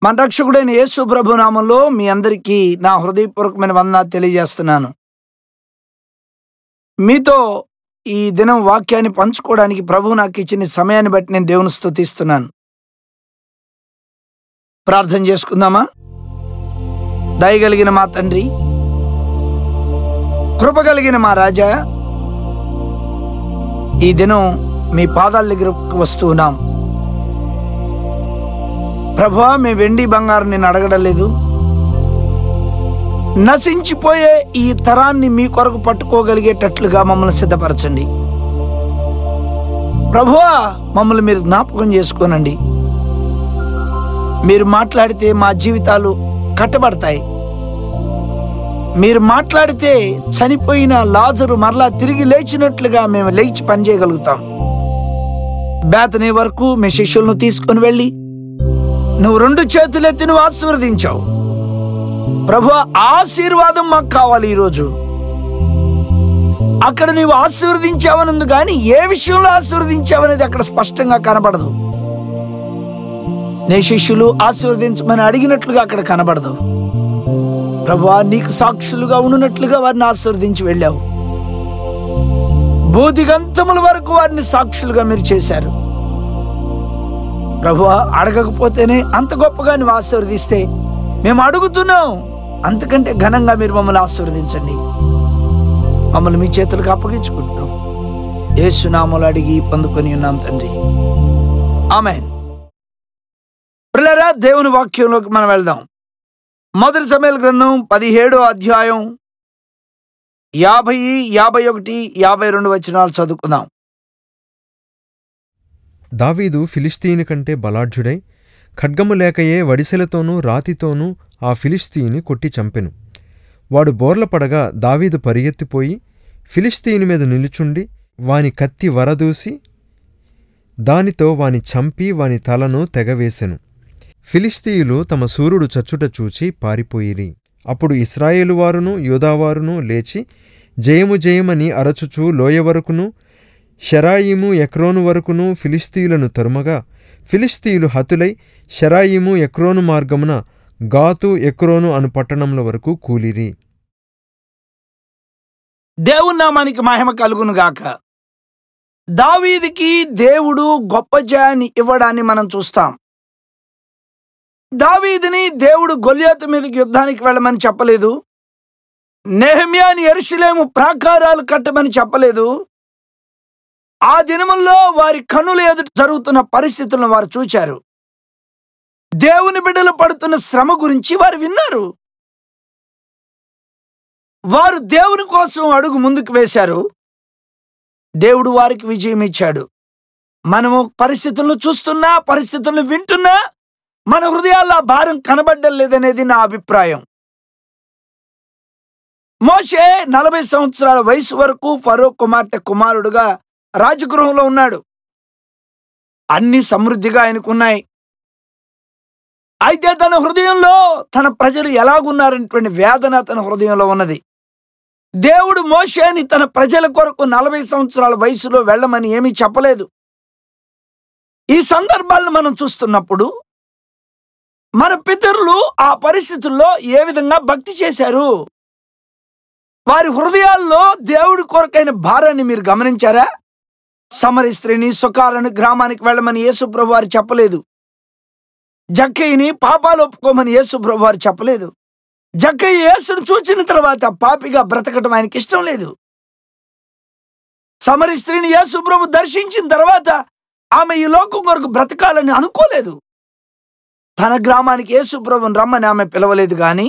మన రక్షకుడైన యేసు ప్రభు నామంలో మీ అందరికీ నా హృదయపూర్వకమైన వందనాలు తెలియజేస్తున్నాను మీతో ఈ దినం వాక్యాన్ని పంచుకోవడానికి ప్రభు నాకు ఇచ్చిన సమయాన్ని బట్టి నేను దేవుని స్తుతిస్తున్నాను ప్రార్థన చేసుకుందామా దయగలిగిన మా తండ్రి కృప కలిగిన మా రాజా ఈ దినం మీ పాదాల దగ్గరకు వస్తూ ఉన్నాం ప్రభా మీ వెండి బంగారం నేను అడగడం లేదు నశించిపోయే ఈ తరాన్ని మీ కొరకు పట్టుకోగలిగేటట్లుగా మమ్మల్ని సిద్ధపరచండి ప్రభువా మమ్మల్ని మీరు జ్ఞాపకం చేసుకోనండి మీరు మాట్లాడితే మా జీవితాలు కట్టబడతాయి మీరు మాట్లాడితే చనిపోయిన లాజరు మరలా తిరిగి లేచినట్లుగా మేము లేచి పనిచేయగలుగుతాం బేతని వరకు మీ శిష్యులను తీసుకొని వెళ్ళి నువ్వు రెండు చేతులెత్తి నువ్వు ఆశీర్వదించావు ప్రభు ఆశీర్వాదం మాకు కావాలి ఈరోజు అక్కడ నీవు ఆశీర్వదించావనుంది కానీ ఏ విషయంలో ఆశీర్వదించావనేది అక్కడ స్పష్టంగా కనబడదు నీ శిష్యులు ఆశీర్వదించమని అడిగినట్లుగా అక్కడ కనబడదు ప్రభువా నీకు సాక్షులుగా ఉన్నట్లుగా వారిని ఆశీర్వదించి వెళ్ళావు బోధిగంతముల వరకు వారిని సాక్షులుగా మీరు చేశారు ప్రభువా అడగకపోతేనే అంత గొప్పగా నువ్వు ఆశీర్వదిస్తే మేము అడుగుతున్నాం అంతకంటే ఘనంగా మీరు మమ్మల్ని ఆశీర్వదించండి మమ్మల్ని మీ చేతులకు అప్పగించుకుంటున్నాం ఏసునామలు అడిగి పొందుకొని ఉన్నాం తండ్రి ఆమెన్ పిల్లరా దేవుని వాక్యంలోకి మనం వెళ్దాం మొదటి సమయాల గ్రంథం పదిహేడో అధ్యాయం యాభై యాభై ఒకటి యాభై రెండు వచనాలు చదువుకుందాం దావీదు ఫిలిస్తీని కంటే బలాఢ్యుడై ఖడ్గము లేకయే వడిసెలతోనూ రాతితోనూ ఆ ఫిలిస్తీని కొట్టి చంపెను వాడు బోర్లపడగా దావీదు పరిగెత్తిపోయి ఫిలిస్తీని మీద నిలుచుండి వాని కత్తి వరదూసి దానితో వాని చంపి వాని తలను తెగవేసెను ఫిలిస్తీయులు తమ సూర్యుడు చచ్చుట చూచి పారిపోయిరి అప్పుడు ఇస్రాయేలు వారును యూదావారును లేచి జయము జయమని అరచుచూ లోయ వరకును షరాయిము ఎక్రోను వరకును ఫిలిస్తీయులను తరుమగా ఫిలిస్తీయులు హతులై షరాయిము ఎక్రోను మార్గమున గాతు ఎక్రోను అను పట్టణముల వరకు కూలిరి దేవుని నామానికి మహిమ కలుగును గాక దావీదికి దేవుడు గొప్ప జయాన్ని ఇవ్వడాన్ని మనం చూస్తాం దావీదిని దేవుడు గొల్యాతు మీదకి యుద్ధానికి వెళ్ళమని చెప్పలేదు నెహమ్యాని ఎరుసలేము ప్రాకారాలు కట్టమని చెప్పలేదు ఆ దినముల్లో వారి కన్నుల ఎదుట జరుగుతున్న పరిస్థితులను వారు చూచారు దేవుని బిడ్డలు పడుతున్న శ్రమ గురించి వారు విన్నారు వారు దేవుని కోసం అడుగు ముందుకు వేశారు దేవుడు వారికి విజయం ఇచ్చాడు మనము పరిస్థితులను చూస్తున్నా పరిస్థితులను వింటున్నా మన హృదయాల్లో ఆ భారం కనబడ్డం లేదనేది నా అభిప్రాయం మోషే నలభై సంవత్సరాల వయసు వరకు ఫరో కుమార్తె కుమారుడుగా రాజగృహంలో ఉన్నాడు అన్ని సమృద్ధిగా ఆయనకున్నాయి అయితే తన హృదయంలో తన ప్రజలు ఎలాగున్నారనేటువంటి వేదన తన హృదయంలో ఉన్నది దేవుడు మోషేని తన ప్రజల కొరకు నలభై సంవత్సరాల వయసులో వెళ్ళమని ఏమీ చెప్పలేదు ఈ సందర్భాలను మనం చూస్తున్నప్పుడు మన పితరులు ఆ పరిస్థితుల్లో ఏ విధంగా భక్తి చేశారు వారి హృదయాల్లో దేవుడి కొరకైన భారాన్ని మీరు గమనించారా సమరి స్త్రీని సుఖాలను గ్రామానికి వెళ్ళమని యేసుప్రభు వారు చెప్పలేదు జక్కయ్యని పాపాలు ఒప్పుకోమని యేసుప్రభు వారు చెప్పలేదు జక్కయ్య యేసును చూచిన తర్వాత పాపిగా బ్రతకడం ఆయనకి ఇష్టం లేదు సమరి స్త్రీని యేసుప్రభు దర్శించిన తర్వాత ఆమె ఈ లోకం కొరకు బ్రతకాలని అనుకోలేదు తన గ్రామానికి యేసుప్రభుని రమ్మని ఆమె పిలవలేదు గాని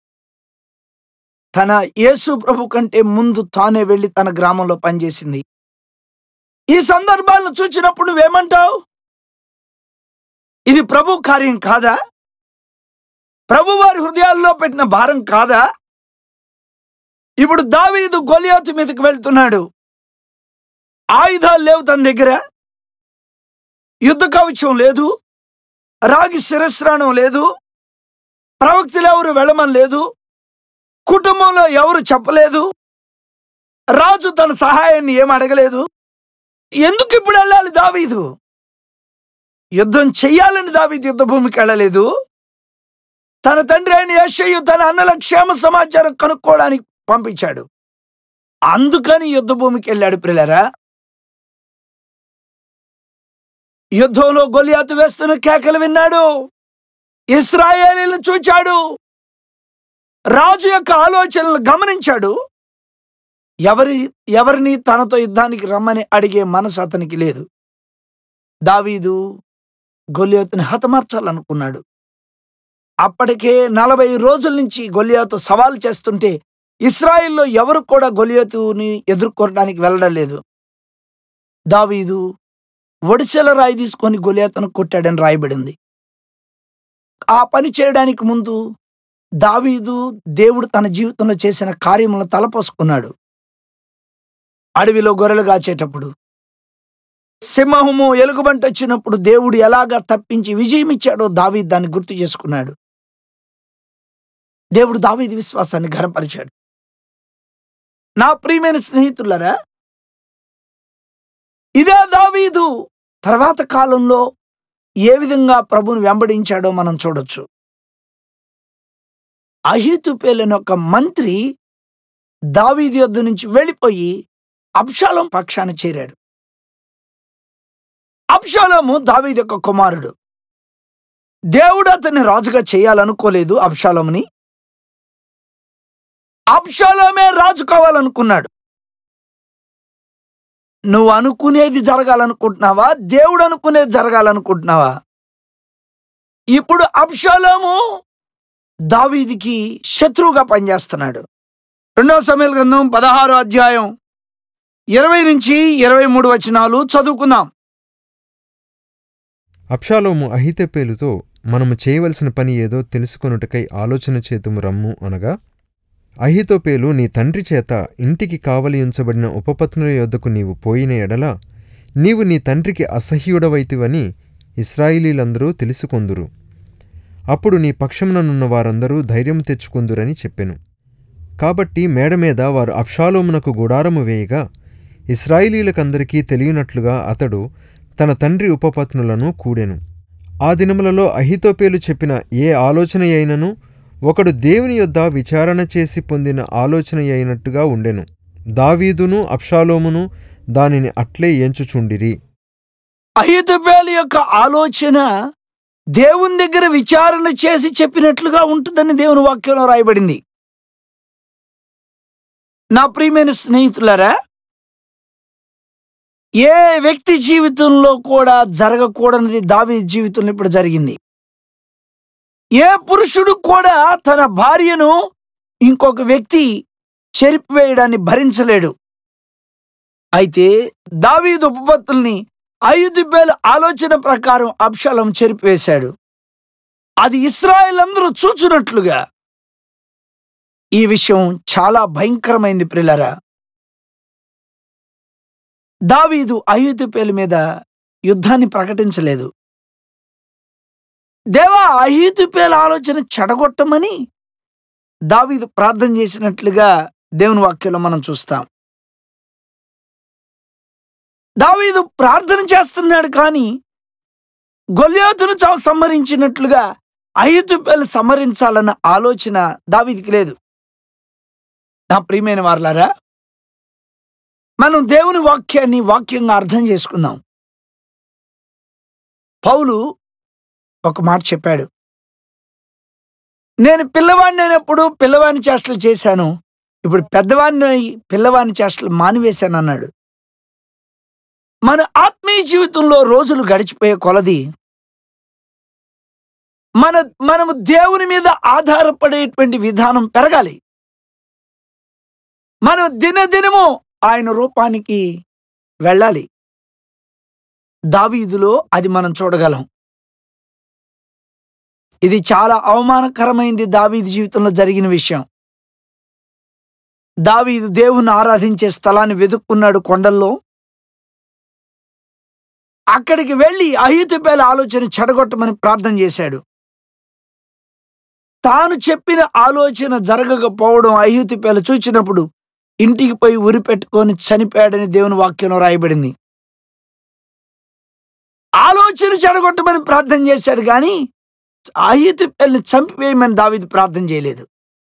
తన యేసు ప్రభు కంటే ముందు తానే వెళ్ళి తన గ్రామంలో పనిచేసింది ఈ సందర్భాలను చూచినప్పుడు నువ్వేమంటావు ఇది ప్రభు కార్యం కాదా ప్రభు వారి హృదయాల్లో పెట్టిన భారం కాదా ఇప్పుడు దావీదు గొలియాతు మీదకి వెళ్తున్నాడు ఆయుధాలు లేవు తన దగ్గర యుద్ధ కవచం లేదు రాగి శిరస్రాణం లేదు ప్రవక్తలు ఎవరు వెళ్ళమని లేదు కుటుంబంలో ఎవరు చెప్పలేదు రాజు తన సహాయాన్ని ఏం అడగలేదు ఎందుకు ఇప్పుడు వెళ్ళాలి దావీదు యుద్ధం చెయ్యాలని దావీదు యుద్ధ భూమికి వెళ్ళలేదు తన తండ్రి అయిన యెషయు తన అన్నల క్షేమ సమాచారం కనుక్కోవడానికి పంపించాడు అందుకని యుద్ధ భూమికి వెళ్ళాడు పిల్లరా యుద్ధంలో గొలియాతు వేస్తున్న కేకలు విన్నాడు ఇస్రాయేలీలు చూచాడు రాజు యొక్క ఆలోచనలు గమనించాడు ఎవరి ఎవరిని తనతో యుద్ధానికి రమ్మని అడిగే మనసు అతనికి లేదు దావీదు గొలియాతుని హతమార్చాలనుకున్నాడు అప్పటికే నలభై రోజుల నుంచి గొలియాతు సవాల్ చేస్తుంటే ఇస్రాయిల్లో ఎవరు కూడా గొలియాతుని ఎదుర్కోవడానికి వెళ్ళడం లేదు దావీదు ఒడిసెల రాయి తీసుకొని గొలియాతును కొట్టాడని రాయబడింది ఆ పని చేయడానికి ముందు దావీదు దేవుడు తన జీవితంలో చేసిన కార్యములను తలపోసుకున్నాడు అడవిలో గొర్రెలు కాచేటప్పుడు సింహము ఎలుగుబంటి వచ్చినప్పుడు దేవుడు ఎలాగా తప్పించి విజయం ఇచ్చాడో దావీదు దాన్ని గుర్తు చేసుకున్నాడు దేవుడు దావీదు విశ్వాసాన్ని ఘనపరిచాడు నా ప్రియమైన స్నేహితులరా ఇదే దావీదు తర్వాత కాలంలో ఏ విధంగా ప్రభుని వెంబడించాడో మనం చూడొచ్చు అహితుపేలిన ఒక మంత్రి దావీదు యొద్ద నుంచి వెళ్ళిపోయి అబ్షాలం పక్షాన చేరాడు అబ్షాలోము దావీదు యొక్క కుమారుడు దేవుడు అతన్ని రాజుగా చేయాలనుకోలేదు అబ్షాలోముని అబ్షాలోమే రాజు కావాలనుకున్నాడు నువ్వు అనుకునేది జరగాలనుకుంటున్నావా దేవుడు అనుకునేది జరగాలనుకుంటున్నావా ఇప్పుడు అబ్షాలోము దావీదికి శత్రువుగా పనిచేస్తున్నాడు రెండవ సమయాల గ్రంథం పదహారో అధ్యాయం ఇరవై నుంచి ఇరవై మూడు వచనాలు చదువుకుందాం అబ్షాలోము అహితెపేలుతో మనము చేయవలసిన పని ఏదో తెలుసుకొనుటకై ఆలోచన చేతుము రమ్ము అనగా అహితోపేలు నీ తండ్రి చేత ఇంటికి కావలి ఉంచబడిన ఉపపత్నుల యొద్దకు నీవు పోయిన ఎడల నీవు నీ తండ్రికి అసహ్యుడవైతివని ఇస్రాయిలీలందరూ తెలుసుకొందురు అప్పుడు నీ పక్షముననున్న వారందరూ ధైర్యం తెచ్చుకుందురని చెప్పెను కాబట్టి మేడ మీద వారు అబ్షాలోమునకు గుడారము వేయగా ఇస్రాయిలీలకందరికీ తెలియనట్లుగా అతడు తన తండ్రి ఉపపత్నులను కూడెను ఆ దినములలో అహితోపేలు చెప్పిన ఏ ఆలోచన అయినను ఒకడు దేవుని యొద్ద విచారణ చేసి పొందిన ఆలోచన అయినట్టుగా ఉండెను దావీదును అబ్షాలోమును దానిని అట్లే ఎంచుచుండిరి అహితుబేలు యొక్క ఆలోచన దేవుని దగ్గర విచారణ చేసి చెప్పినట్లుగా ఉంటుందని దేవుని వాక్యంలో రాయబడింది నా ప్రియమైన స్నేహితులారా ఏ వ్యక్తి జీవితంలో కూడా జరగకూడనిది దావీ జీవితంలో ఇప్పుడు జరిగింది ఏ పురుషుడు కూడా తన భార్యను ఇంకొక వ్యక్తి చెరిపివేయడాన్ని భరించలేడు అయితే దావీదు ఉపపత్తుల్ని ఐదుబేల ఆలోచన ప్రకారం అబ్షాలం చెరిపివేశాడు అది ఇస్రాయేల్ అందరూ చూచున్నట్లుగా ఈ విషయం చాలా భయంకరమైంది ప్రిలరా దావీదు అహితుపేల మీద యుద్ధాన్ని ప్రకటించలేదు దేవా అహితుపేల ఆలోచన చెడగొట్టమని దావీదు ప్రార్థన చేసినట్లుగా దేవుని వాక్యంలో మనం చూస్తాం దావీదు ప్రార్థన చేస్తున్నాడు కానీ గొల్యాతును చావు సంహరించినట్లుగా అహితుపేలు సంహరించాలన్న ఆలోచన దావీదికి లేదు నా ప్రియమైన వార్లారా మనం దేవుని వాక్యాన్ని వాక్యంగా అర్థం చేసుకుందాం పౌలు ఒక మాట చెప్పాడు నేను పిల్లవాడిని అయినప్పుడు పిల్లవాని చేష్టలు చేశాను ఇప్పుడు పెద్దవాడిని అయి పిల్లవాని చేష్టలు మానివేశాను అన్నాడు మన ఆత్మీయ జీవితంలో రోజులు గడిచిపోయే కొలది మన మనము దేవుని మీద ఆధారపడేటువంటి విధానం పెరగాలి మనం దినదినము ఆయన రూపానికి వెళ్ళాలి దావీదులో అది మనం చూడగలం ఇది చాలా అవమానకరమైంది దావీదు జీవితంలో జరిగిన విషయం దావీదు దేవుని ఆరాధించే స్థలాన్ని వెతుక్కున్నాడు కొండల్లో అక్కడికి వెళ్ళి అహితుపేల ఆలోచన చెడగొట్టమని ప్రార్థన చేశాడు తాను చెప్పిన ఆలోచన జరగకపోవడం అహితుపేల చూచినప్పుడు ఇంటికి పోయి ఉరి పెట్టుకొని చనిపోయాడని దేవుని వాక్యంలో రాయబడింది ఆలోచన చెడగొట్టమని ప్రార్థన చేశాడు కానీ అహితుపెల్ని చంపివేయమని దావీదు ప్రార్థన చేయలేదు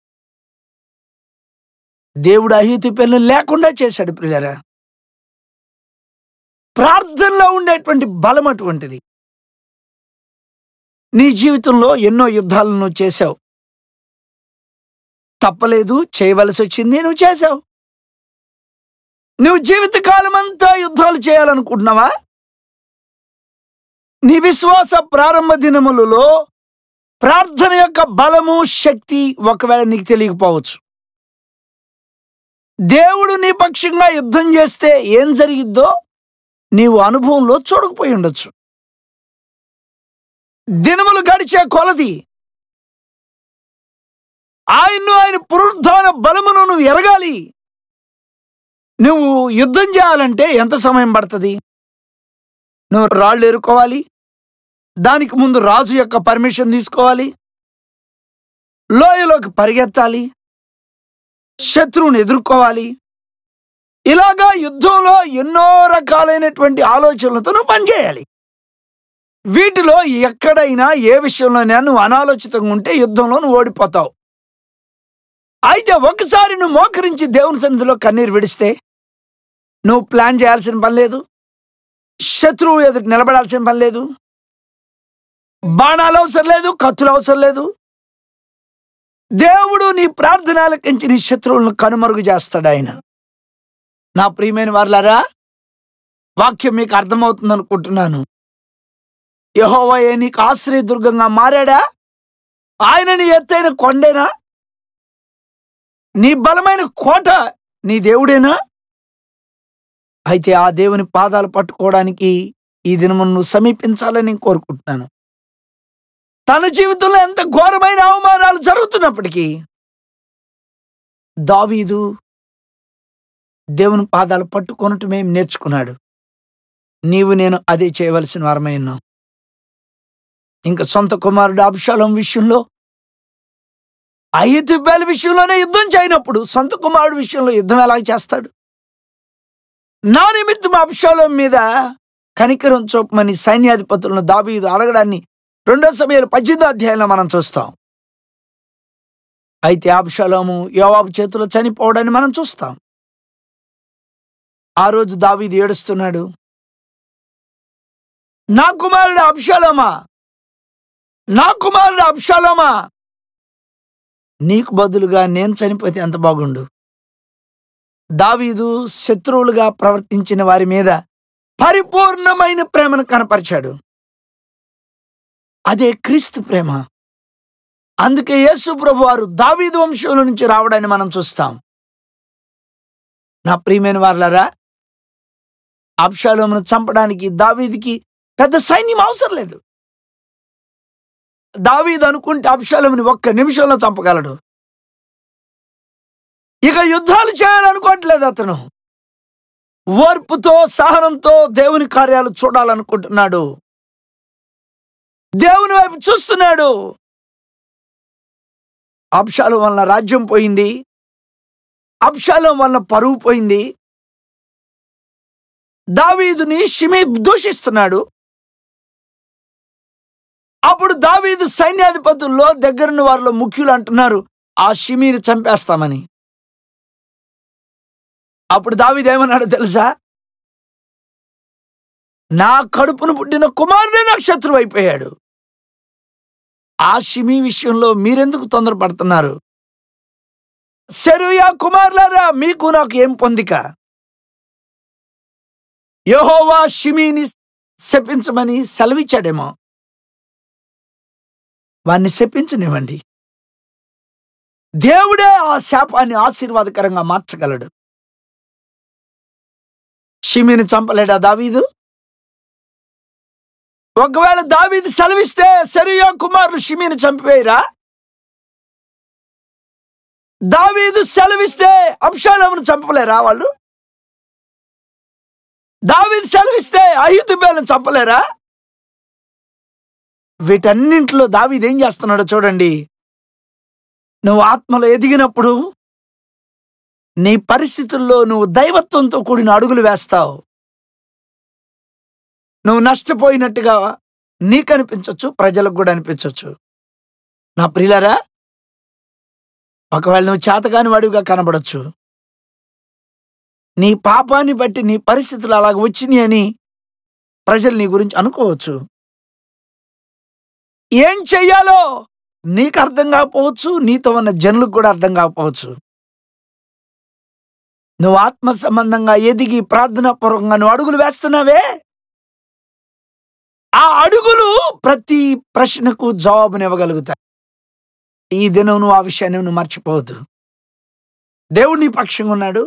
దేవుడు అహితుపెల్ని లేకుండా చేశాడు ప్రియులరా ప్రార్థనలో ఉండేటువంటి బలం అటువంటిది నీ జీవితంలో ఎన్నో యుద్ధాలను నువ్వు చేశావు తప్పలేదు చేయవలసి వచ్చింది నువ్వు చేశావు నువ్వు జీవితకాలం అంతా యుద్ధాలు చేయాలనుకుంటున్నావా నీ విశ్వాస ప్రారంభ దినములలో ప్రార్థన యొక్క బలము శక్తి ఒకవేళ నీకు తెలియకపోవచ్చు దేవుడు నీ పక్షంగా యుద్ధం చేస్తే ఏం జరిగిద్దో నీవు అనుభవంలో చూడకపోయి ఉండొచ్చు దినములు గడిచే కొలది ఆయన్ను ఆయన పునరుద్ధాన బలమును నువ్వు ఎరగాలి నువ్వు యుద్ధం చేయాలంటే ఎంత సమయం పడుతుంది నువ్వు రాళ్ళు ఎరుకోవాలి దానికి ముందు రాజు యొక్క పర్మిషన్ తీసుకోవాలి లోయలోకి పరిగెత్తాలి శత్రువుని ఎదుర్కోవాలి ఇలాగా యుద్ధంలో ఎన్నో రకాలైనటువంటి ఆలోచనలతో నువ్వు పనిచేయాలి వీటిలో ఎక్కడైనా ఏ విషయంలోనైనా నువ్వు అనాలోచితంగా ఉంటే యుద్ధంలో నువ్వు ఓడిపోతావు అయితే ఒకసారి నువ్వు మోకరించి దేవుని సన్నిధిలో కన్నీరు విడిస్తే నువ్వు ప్లాన్ చేయాల్సిన పని లేదు శత్రువు ఎదురు నిలబడాల్సిన పని లేదు బాణాలు అవసరం లేదు కత్తులు అవసరం లేదు దేవుడు నీ ప్రార్థనలకించి నీ శత్రువులను కనుమరుగు చేస్తాడు ఆయన నా ప్రియమైన వార్లారా వాక్యం మీకు అర్థమవుతుంది అనుకుంటున్నాను యహోవయే నీకు ఆశ్రయదుర్గంగా మారాడా ఆయన నీ ఎత్తైన కొండేనా నీ బలమైన కోట నీ దేవుడేనా అయితే ఆ దేవుని పాదాలు పట్టుకోవడానికి ఈ దినము నువ్వు సమీపించాలని నేను కోరుకుంటున్నాను తన జీవితంలో ఎంత ఘోరమైన అవమానాలు జరుగుతున్నప్పటికీ దావీదు దేవుని పాదాలు పట్టుకొనటమే నేర్చుకున్నాడు నీవు నేను అదే చేయవలసిన వారమై ఉన్నాం ఇంకా సొంత కుమారుడు అభిషాలం విషయంలో అయ్యతుబ్బాల విషయంలోనే యుద్ధం చేయనప్పుడు సొంత కుమారుడు విషయంలో యుద్ధం ఎలా చేస్తాడు నా నిమిత్తం అభిషాలం మీద కనికరం చూపమని సైన్యాధిపతులను దావీదు అడగడాన్ని రెండో సమయాలు పద్దెనిమిదో అధ్యాయంలో మనం చూస్తాం అయితే అభిషాలోము యోవాబు చేతిలో చనిపోవడాన్ని మనం చూస్తాం ఆ రోజు దావీదు ఏడుస్తున్నాడు నా కుమారుడు అభిషాలోమా నా కుమారుడు అభిషాలోమా నీకు బదులుగా నేను చనిపోతే ఎంత బాగుండు దావీదు శత్రువులుగా ప్రవర్తించిన వారి మీద పరిపూర్ణమైన ప్రేమను కనపరిచాడు అదే క్రీస్తు ప్రేమ అందుకే యేసు ప్రభు వారు దావీదు వంశంలో నుంచి రావడాన్ని మనం చూస్తాం నా ప్రియమైన వార్లారా అబ్షాలోమును చంపడానికి దావీదికి పెద్ద సైన్యం అవసరం లేదు దావీదు అనుకుంటే అబ్షాలోముని ఒక్క నిమిషంలో చంపగలడు ఇక యుద్ధాలు చేయాలనుకోవట్లేదు అతను ఓర్పుతో సహనంతో దేవుని కార్యాలు చూడాలనుకుంటున్నాడు దేవుని వైపు చూస్తున్నాడు అబ్షాలం వలన రాజ్యం పోయింది అబ్షాలం వలన పరువు పోయింది దావీదుని షిమి దూషిస్తున్నాడు అప్పుడు దావీదు సైన్యాధిపతుల్లో దగ్గరున్న వారిలో ముఖ్యులు అంటున్నారు ఆ షిమీని చంపేస్తామని అప్పుడు దావీదు ఏమన్నాడో తెలుసా నా కడుపును పుట్టిన కుమారుడే నాకు శత్రువు అయిపోయాడు ఆ షిమి విషయంలో మీరెందుకు తొందరపడుతున్నారు సెరుయా కుమారులారా మీకు నాకు ఏం పొందిక యెహోవా షిమీని శపించమని సెలవిచ్చాడేమో వాణ్ణి శపించనివ్వండి దేవుడే ఆ శాపాన్ని ఆశీర్వాదకరంగా మార్చగలడు షిమీని చంపలేడా దావీదు ఒకవేళ దావీదు సెలవిస్తే సెరియా కుమారులు షిమీని చంపివేయరా దావీదు సెలవిస్తే అబ్షాలోమును చంపలేరా వాళ్ళు దావీదు సెలవిస్తే అహితుబేలను చంపలేరా వీటన్నింటిలో దావీదు ఏం చేస్తున్నాడో చూడండి నువ్వు ఆత్మలో ఎదిగినప్పుడు నీ పరిస్థితుల్లో నువ్వు దైవత్వంతో కూడిన అడుగులు వేస్తావు నువ్వు నష్టపోయినట్టుగా నీకు అనిపించవచ్చు ప్రజలకు కూడా అనిపించవచ్చు నా ప్రియులరా ఒకవేళ నువ్వు చేతగాని వాడివిగా కనబడొచ్చు నీ పాపాన్ని బట్టి నీ పరిస్థితులు అలాగ వచ్చినాయి అని ప్రజలు నీ గురించి అనుకోవచ్చు ఏం చెయ్యాలో నీకు అర్థం కాకపోవచ్చు నీతో ఉన్న జనులకు కూడా అర్థం కాకపోవచ్చు నువ్వు ఆత్మ సంబంధంగా ఎదిగి ప్రార్థనా పూర్వకంగా నువ్వు అడుగులు వేస్తున్నావే ఆ అడుగులు ప్రతి ప్రశ్నకు జవాబునివ్వగలుగుతాయి ఈ దినం నువ్వు ఆ విషయాన్ని నువ్వు మర్చిపోవద్దు దేవుడు నీ పక్షంగా ఉన్నాడు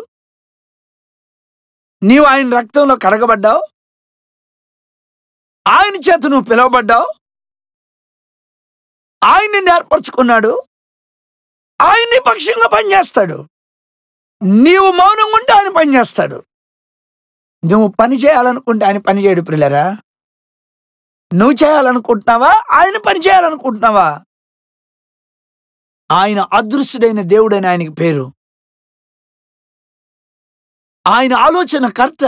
నీవు ఆయన రక్తంలో కడగబడ్డావు ఆయన చేత నువ్వు పిలువబడ్డావు ఆయన నిన్ను ఏర్పరచుకున్నాడు ఆయన నీ పక్షంగా పనిచేస్తాడు నీవు మౌనంగా ఉంటే ఆయన పనిచేస్తాడు నువ్వు పని చేయాలనుకుంటే ఆయన పని చేయడు పిల్లరా నువ్వు చేయాలనుకుంటున్నావా ఆయన పని చేయాలనుకుంటున్నావా ఆయన అదృశ్యుడైన దేవుడని ఆయనకి పేరు ఆయన ఆలోచన కర్త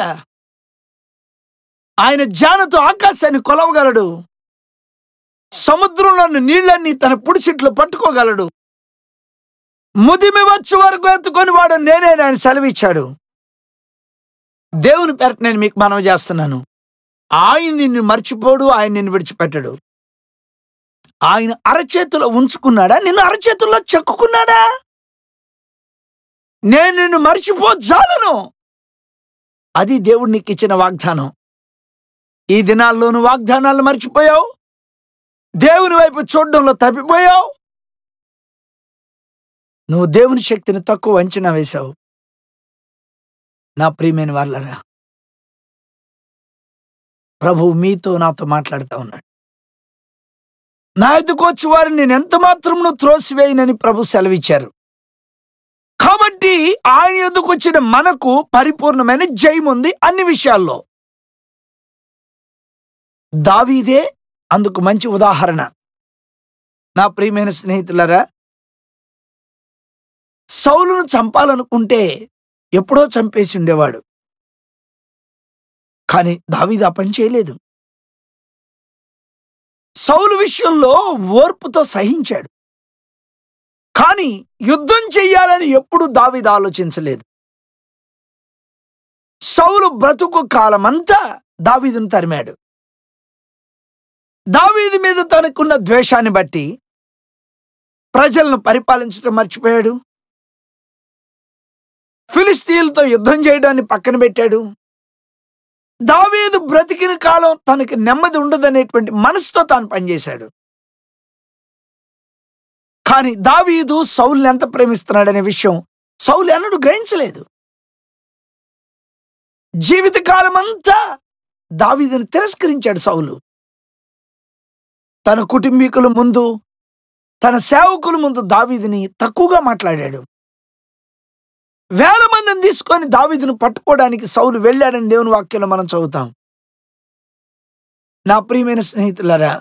ఆయన జ్ఞానతో ఆకాశాన్ని కొలవగలడు సముద్రంలోని నీళ్ళన్నీ తన పుడిసిట్లో పట్టుకోగలడు ముదిమి వచ్చి వరకు ఎత్తుకొని వాడు నేనే ఆయన సెలవిచ్చాడు దేవుని పేరట నేను మీకు మనవి చేస్తున్నాను ఆయన నిన్ను మర్చిపోడు ఆయన నిన్ను విడిచిపెట్టడు ఆయన అరచేతిలో ఉంచుకున్నాడా నిన్ను అరచేతుల్లో చెక్కుకున్నాడా నేను నిన్ను మర్చిపో జాలను అది దేవుడు నీకు ఇచ్చిన వాగ్దానం ఈ దినాల్లోను వాగ్దానాలు మర్చిపోయావు దేవుని వైపు చూడడంలో తప్పిపోయావు నువ్వు దేవుని శక్తిని తక్కువ అంచనా వేశావు నా ప్రియమైన వాళ్ళరా ప్రభు మీతో నాతో మాట్లాడుతూ ఉన్నాడు నా ఎదుకొచ్చి వారిని నేను ఎంత మాత్రమును త్రోసివేయనని ప్రభు సెలవిచ్చారు కాబట్టి ఆయన ఎదుకొచ్చిన మనకు పరిపూర్ణమైన జయం ఉంది అన్ని విషయాల్లో దావీదే అందుకు మంచి ఉదాహరణ నా ప్రియమైన స్నేహితులరా సౌలును చంపాలనుకుంటే ఎప్పుడో చంపేసి ఉండేవాడు కానీ దావీదు ఆ పని చేయలేదు సౌలు విషయంలో ఓర్పుతో సహించాడు కానీ యుద్ధం చెయ్యాలని ఎప్పుడు దావీదు ఆలోచించలేదు సౌలు బ్రతుకు కాలమంతా దావీదును తరిమాడు దావీదు మీద తనకున్న ద్వేషాన్ని బట్టి ప్రజలను పరిపాలించడం మర్చిపోయాడు ఫిలిస్తీన్లతో యుద్ధం చేయడాన్ని పక్కన పెట్టాడు దావీదు బ్రతికిన కాలం తనకి నెమ్మది ఉండదనేటువంటి మనసుతో తాను పనిచేశాడు కానీ దావీదు సౌల్ని ఎంత ప్రేమిస్తున్నాడనే విషయం సౌలు ఎన్నడూ గ్రహించలేదు జీవితకాలం అంతా దావీదును తిరస్కరించాడు సౌలు తన కుటుంబీకుల ముందు తన సేవకుల ముందు దావీదుని తక్కువగా మాట్లాడాడు వేల మందిని తీసుకొని దావీదును పట్టుకోవడానికి సౌలు వెళ్ళాడని దేవుని వాక్యంలో మనం చదువుతాం నా ప్రియమైన స్నేహితులారా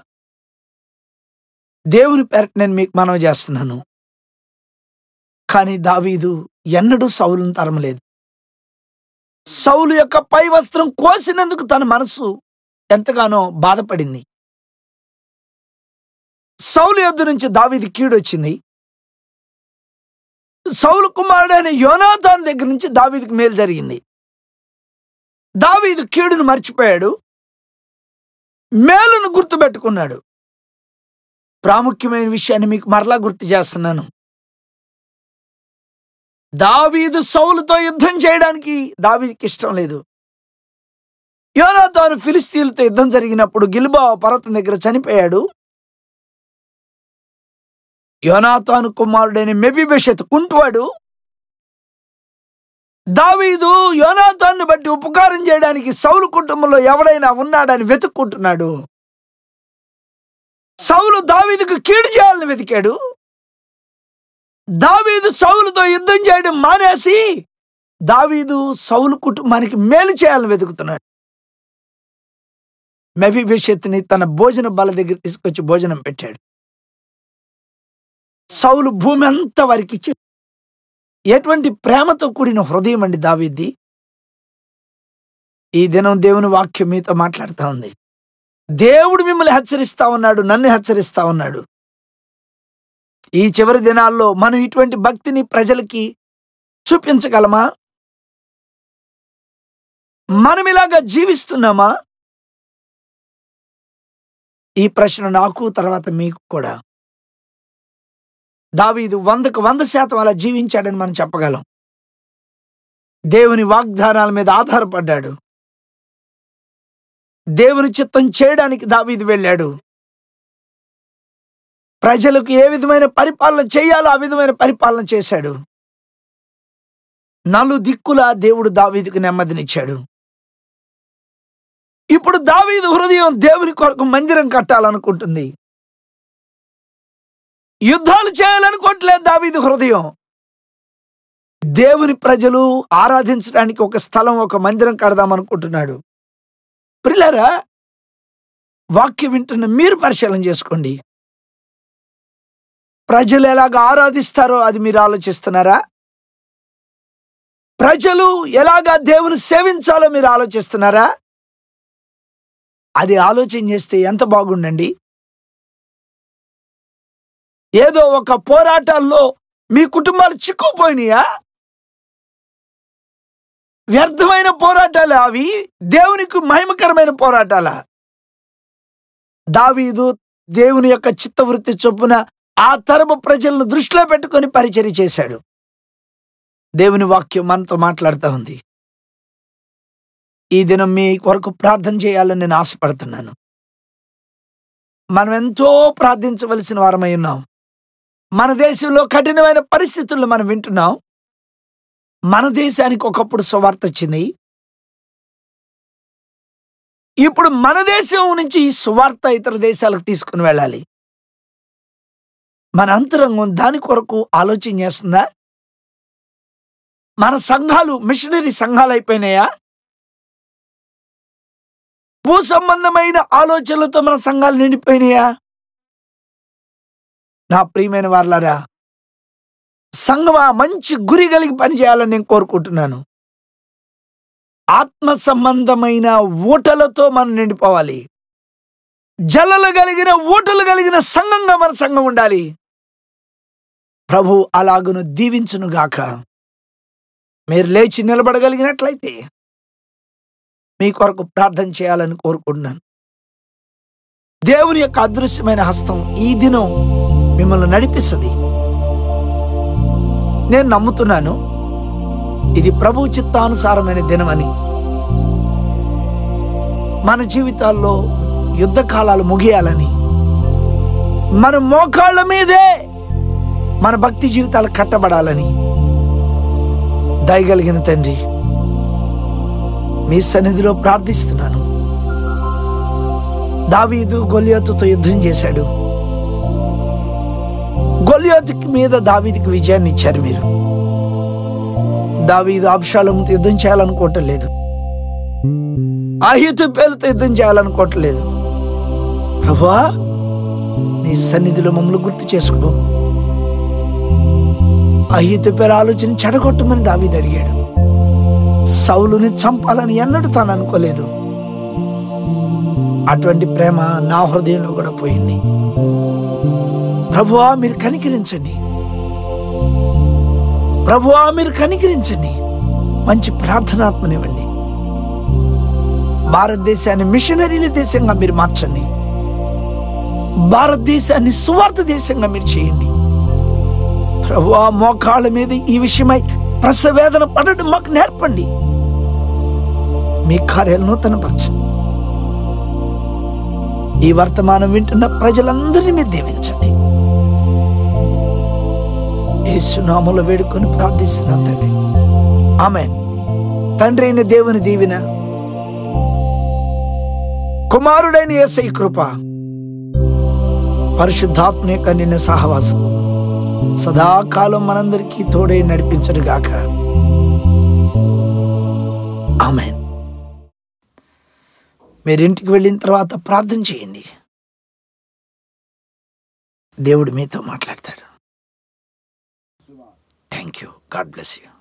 దేవుని పేరట నేను మీకు మనవి చేస్తున్నాను కానీ దావీదు ఎన్నడూ సౌలును తరమలేదు సౌలు యొక్క పై వస్త్రం కోసినందుకు తన మనసు ఎంతగానో బాధపడింది సౌలు యొద్ద నుంచి దావీది కీడొచ్చింది సౌలు కుమారుడైన యోనాథాన్ దగ్గర నుంచి దావీదుకు మేలు జరిగింది దావీదు కీడును మర్చిపోయాడు మేలును గుర్తుపెట్టుకున్నాడు ప్రాముఖ్యమైన విషయాన్ని మీకు మరలా గుర్తు చేస్తున్నాను దావీదు సౌలుతో యుద్ధం చేయడానికి దావీదుకి ఇష్టం లేదు యోనాథాను ఫిలిస్తీన్లతో యుద్ధం జరిగినప్పుడు గిల్బా పర్వతం దగ్గర చనిపోయాడు యోనాతాను కుమారుడైన మెబిబెషత్ కుంటువాడు దావీదు యోనాతాన్ని బట్టి ఉపకారం చేయడానికి సౌలు కుటుంబంలో ఎవడైనా ఉన్నాడని వెతుక్కుంటున్నాడు సౌలు దావీదుకు కీడు చేయాలని వెతికాడు దావీదు సౌలుతో యుద్ధం చేయడం మానేసి దావీదు సౌలు కుటుంబానికి మేలు చేయాలని వెతుకుతున్నాడు మెబిబెషత్ని తన భోజన బల దగ్గర తీసుకొచ్చి భోజనం పెట్టాడు సౌలు భూమి అంతా వారికి ఇచ్చి ఎటువంటి ప్రేమతో కూడిన హృదయం అండి దావిద్ది ఈ దినం దేవుని వాక్యం మీతో మాట్లాడుతా ఉంది దేవుడు మిమ్మల్ని హెచ్చరిస్తా ఉన్నాడు నన్ను హెచ్చరిస్తా ఉన్నాడు ఈ చివరి దినాల్లో మనం ఇటువంటి భక్తిని ప్రజలకి చూపించగలమా మనం ఇలాగా జీవిస్తున్నామా ఈ ప్రశ్న నాకు తర్వాత మీకు కూడా దావీదు వందకు వంద శాతం అలా జీవించాడని మనం చెప్పగలం దేవుని వాగ్దానాల మీద ఆధారపడ్డాడు దేవుని చిత్తం చేయడానికి దావీదు వెళ్ళాడు ప్రజలకు ఏ విధమైన పరిపాలన చేయాలో ఆ విధమైన పరిపాలన చేశాడు నలు దిక్కుల దేవుడు దావీదుకు నెమ్మదినిచ్చాడు ఇప్పుడు దావీదు హృదయం దేవుని కొరకు మందిరం కట్టాలనుకుంటుంది యుద్ధాలు చేయాలనుకోవట్లేదు దావీదు హృదయం దేవుని ప్రజలు ఆరాధించడానికి ఒక స్థలం ఒక మందిరం కడదాం అనుకుంటున్నాడు ప్రిలరా వాక్యం వింటున్న మీరు పరిశీలన చేసుకోండి ప్రజలు ఎలాగ ఆరాధిస్తారో అది మీరు ఆలోచిస్తున్నారా ప్రజలు ఎలాగా దేవుని సేవించాలో మీరు ఆలోచిస్తున్నారా అది ఆలోచన చేస్తే ఎంత బాగుండండి ఏదో ఒక పోరాటాల్లో మీ కుటుంబాలు చిక్కుపోయినాయా వ్యర్థమైన పోరాటాలు అవి దేవునికి మహిమకరమైన పోరాటాల దావీదు దేవుని యొక్క చిత్తవృత్తి చొప్పున ఆ తరపు ప్రజలను దృష్టిలో పెట్టుకొని పరిచర్య చేశాడు దేవుని వాక్యం మనతో మాట్లాడుతూ ఉంది ఈ దినం మీ కొరకు ప్రార్థన చేయాలని నేను ఆశపడుతున్నాను మనం ఎంతో ప్రార్థించవలసిన వారమై ఉన్నాం మన దేశంలో కఠినమైన పరిస్థితుల్లో మనం వింటున్నాం మన దేశానికి ఒకప్పుడు సువార్త వచ్చింది ఇప్పుడు మన దేశం నుంచి ఈ సువార్త ఇతర దేశాలకు తీసుకుని వెళ్ళాలి మన అంతరంగం దాని కొరకు ఆలోచన చేస్తుందా మన సంఘాలు మిషనరీ సంఘాలు అయిపోయినాయా భూ సంబంధమైన ఆలోచనలతో మన సంఘాలు నిండిపోయినాయా నా ప్రియమైన వాళ్ళారా సంఘమా మంచి గురి కలిగి పనిచేయాలని నేను కోరుకుంటున్నాను ఆత్మ సంబంధమైన ఊటలతో మనం నిండిపోవాలి జలలు కలిగిన ఊటలు కలిగిన సంఘంగా మన సంఘం ఉండాలి ప్రభు అలాగును దీవించును గాక మీరు లేచి నిలబడగలిగినట్లయితే మీ కొరకు ప్రార్థన చేయాలని కోరుకుంటున్నాను దేవుని యొక్క అదృశ్యమైన హస్తం ఈ దినం మిమ్మల్ని నడిపిస్తుంది నేను నమ్ముతున్నాను ఇది ప్రభు చిత్తానుసారమైన దినమని మన జీవితాల్లో యుద్ధ కాలాలు ముగియాలని మన మోకాళ్ళ మీదే మన భక్తి జీవితాలు కట్టబడాలని దయగలిగిన తండ్రి మీ సన్నిధిలో ప్రార్థిస్తున్నాను దావీదు గొలియాతుతో యుద్ధం చేశాడు గొలియాతుకి మీద దావీదికి విజయాన్ని ఇచ్చారు మీరు దావీదు అబ్షాలంతో యుద్ధం చేయాలనుకోవటం లేదు ఆహితు పేరుతో యుద్ధం చేయాలనుకోవటం లేదు ప్రభువా నీ సన్నిధిలో మమ్మల్ని గుర్తు చేసుకో అహితు పేరు ఆలోచన చెడగొట్టమని దావీదు అడిగాడు సౌలుని చంపాలని ఎన్నడూ తాను అనుకోలేదు అటువంటి ప్రేమ నా హృదయంలో కూడా పోయింది ప్రభువా మీరు కనికరించండి ప్రభువా మీరు కనికరించండి మంచి ప్రార్థనాత్మనివ్వండి భారతదేశాన్ని మిషనరీల దేశంగా మీరు మార్చండి భారతదేశాన్ని సువార్త దేశంగా మీరు చేయండి ప్రభువా మోకాళ్ళ మీద ఈ విషయమై ప్రసవేదన పడడం మాకు నేర్పండి మీ కార్యాలు నూతనపరచండి ఈ వర్తమానం వింటున్న ప్రజలందరినీ మీరు దీవించండి యేసునామములో వేడుకొని ప్రార్థిస్తున్నాం తండ్రి ఆమెన్ తండ్రి అయిన దేవుని దీవెన కుమారుడైన యేసై కృప పరిశుద్ధాత్మ యొక్క నిన్న సహవాసం సదాకాలం మనందరికీ తోడై నడిపించడు గాక ఆమెన్ మీరింటికి వెళ్ళిన తర్వాత ప్రార్థన చేయండి దేవుడు మీతో మాట్లాడతాడు thank you God bless you